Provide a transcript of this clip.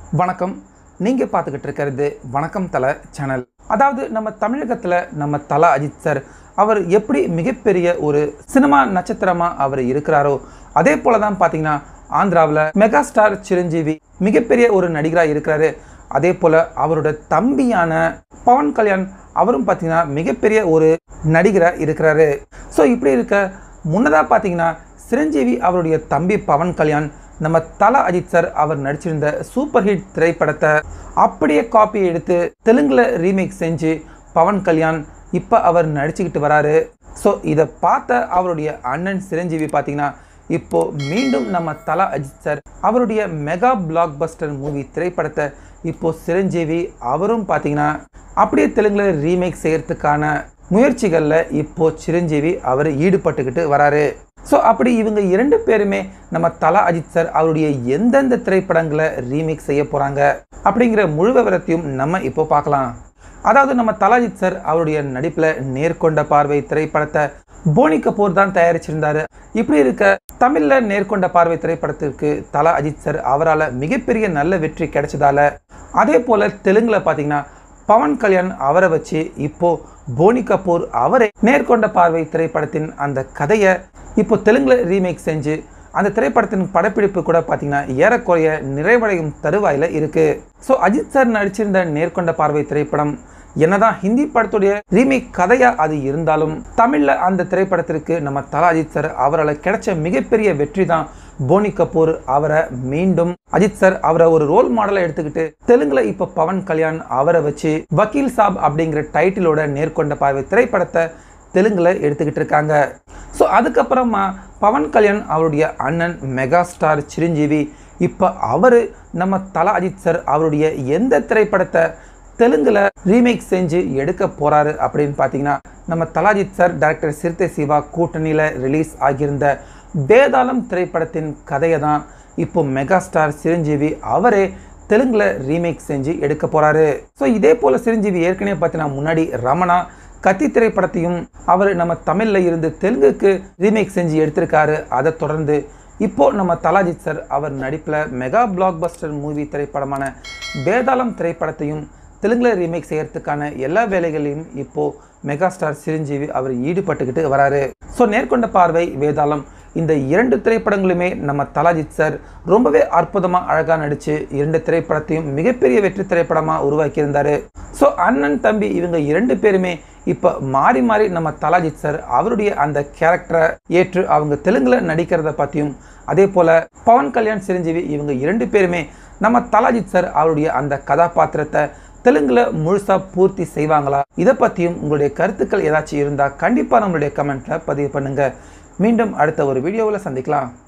வணக்கம் நீங்கள் பார்த்துக்கிட்டு இருக்கிறது வணக்கம் தலை சேனல் அதாவது நம்ம தமிழகத்தில் நம்ம தல அஜித் சார் அவர் எப்படி மிகப்பெரிய ஒரு சினிமா நட்சத்திரமாக அவர் இருக்கிறாரோ அதே போல தான் பார்த்தீங்கன்னா ஆந்திராவில் மெகா ஸ்டார் சிரஞ்சீவி மிகப்பெரிய ஒரு நடிகராக இருக்கிறாரு அதே போல் அவரோட தம்பியான பவன் கல்யாண் அவரும் பார்த்தீங்கன்னா மிகப்பெரிய ஒரு நடிகராக இருக்கிறாரு ஸோ இப்படி இருக்க முன்னதாக பார்த்தீங்கன்னா சிரஞ்சீவி அவருடைய தம்பி பவன் கல்யாண் நம்ம தல அஜித் சார் அவர் நடிச்சிருந்த சூப்பர் ஹிட் திரைப்படத்தை அப்படியே காப்பி எடுத்து தெலுங்குல ரீமேக் செஞ்சு பவன் கல்யாண் இப்போ அவர் நடிச்சுக்கிட்டு வராரு ஸோ இதை பார்த்த அவருடைய அண்ணன் சிரஞ்சீவி பார்த்தீங்கன்னா இப்போ மீண்டும் நம்ம தல அஜித் சார் அவருடைய மெகா பிளாக் பஸ்டர் மூவி திரைப்படத்தை இப்போ சிரஞ்சீவி அவரும் பார்த்தீங்கன்னா அப்படியே தெலுங்குல ரீமேக் செய்யறதுக்கான முயற்சிகளில் இப்போ சிரஞ்சீவி அவர் ஈடுபட்டுக்கிட்டு வராரு ஸோ அப்படி இவங்க இரண்டு பேருமே நம்ம தலா அஜித் சார் அவருடைய எந்தெந்த திரைப்படங்களை ரீமேக் செய்ய போகிறாங்க அப்படிங்கிற முழு விவரத்தையும் நம்ம இப்போ பார்க்கலாம் அதாவது நம்ம தலாஜித் சார் அவருடைய நடிப்பில் நேர்கொண்ட பார்வை திரைப்படத்தை போனி கபூர் தான் தயாரிச்சிருந்தாரு இப்படி இருக்க தமிழில் நேர்கொண்ட பார்வை திரைப்படத்திற்கு தலா அஜித் சார் அவரால் மிகப்பெரிய நல்ல வெற்றி கிடைச்சதால அதே போல் தெலுங்கில் பார்த்தீங்கன்னா பவன் கல்யாண் அவரை வச்சு இப்போ போனி கபூர் அவரை நேர்கொண்ட பார்வை திரைப்படத்தின் அந்த கதையை இப்போ தெலுங்குல ரீமேக் செஞ்சு அந்த திரைப்படத்தின் படப்பிடிப்பு கூட பார்த்தீங்கன்னா ஏறக்குறைய நிறைவடையும் தருவாயில் இருக்கு ஸோ அஜித் சார் நடிச்சிருந்த நேர்கொண்ட பார்வை திரைப்படம் என்னதான் ஹிந்தி படத்துடைய ரீமேக் கதையா அது இருந்தாலும் தமிழ்ல அந்த திரைப்படத்திற்கு நம்ம தலா அஜித் சார் அவரால் கிடைச்ச மிகப்பெரிய வெற்றி தான் போனி கபூர் அவரை மீண்டும் அஜித் சார் அவரை ஒரு ரோல் மாடலை எடுத்துக்கிட்டு தெலுங்குல இப்ப பவன் கல்யாண் அவரை வச்சு வக்கீல் சாப் அப்படிங்கிற டைட்டிலோட நேர்கொண்ட பார்வை திரைப்படத்தை தெலுங்குல எடுத்துக்கிட்டு இருக்காங்க ஸோ அதுக்கப்புறமா பவன் கல்யாண் அவருடைய அண்ணன் மெகா ஸ்டார் சிரஞ்சீவி இப்போ அவர் நம்ம தலா அஜித் சார் அவருடைய எந்த திரைப்படத்தை தெலுங்குல ரீமேக் செஞ்சு எடுக்க போறாரு அப்படின்னு பார்த்தீங்கன்னா நம்ம தலாஜித் சார் டைரக்டர் சிறுத்தை சிவா கூட்டணியில் ரிலீஸ் ஆகியிருந்த வேதாளம் திரைப்படத்தின் கதையை தான் இப்போ மெகா ஸ்டார் சிரஞ்சீவி அவரே தெலுங்குல ரீமேக் செஞ்சு எடுக்க போறாரு ஸோ இதே போல சிரஞ்சீவி ஏற்கனவே பார்த்தீங்கன்னா முன்னாடி ரமணா கத்தி திரைப்படத்தையும் அவர் நம்ம தமிழில் இருந்து தெலுங்குக்கு ரீமேக் செஞ்சு எடுத்திருக்காரு அதை தொடர்ந்து இப்போ நம்ம தலாஜித் சார் அவர் நடிப்பில் மெகா பிளாக் பஸ்டர் மூவி திரைப்படமான வேதாளம் திரைப்படத்தையும் தெலுங்குல ரீமேக் செய்யறதுக்கான எல்லா வேலைகளையும் இப்போ மெகா ஸ்டார் சிரஞ்சீவி அவர் ஈடுபட்டுக்கிட்டு வராரு ஸோ நேர்கொண்ட பார்வை வேதாளம் இந்த இரண்டு திரைப்படங்களுமே நம்ம தலாஜித் சார் ரொம்பவே அற்புதமாக அழகாக நடித்து இரண்டு திரைப்படத்தையும் மிகப்பெரிய வெற்றி திரைப்படமாக உருவாக்கியிருந்தாரு ஸோ அண்ணன் தம்பி இவங்க இரண்டு பேருமே இப்போ மாறி மாறி நம்ம தலாஜித் சார் அவருடைய அந்த கேரக்டரை ஏற்று அவங்க தெலுங்குல நடிக்கிறத பற்றியும் அதே போல் பவன் கல்யாண் சிரஞ்சீவி இவங்க இரண்டு பேருமே நம்ம தலாஜித் சார் அவருடைய அந்த கதாபாத்திரத்தை தெலுங்குல முழுசாக பூர்த்தி செய்வாங்களா இதை பற்றியும் உங்களுடைய கருத்துக்கள் ஏதாச்சும் இருந்தால் கண்டிப்பாக நம்மளுடைய கமெண்ட்டில் பதிவு பண்ணுங்கள் மீண்டும் அடுத்த ஒரு வீடியோவில் சந்திக்கலாம்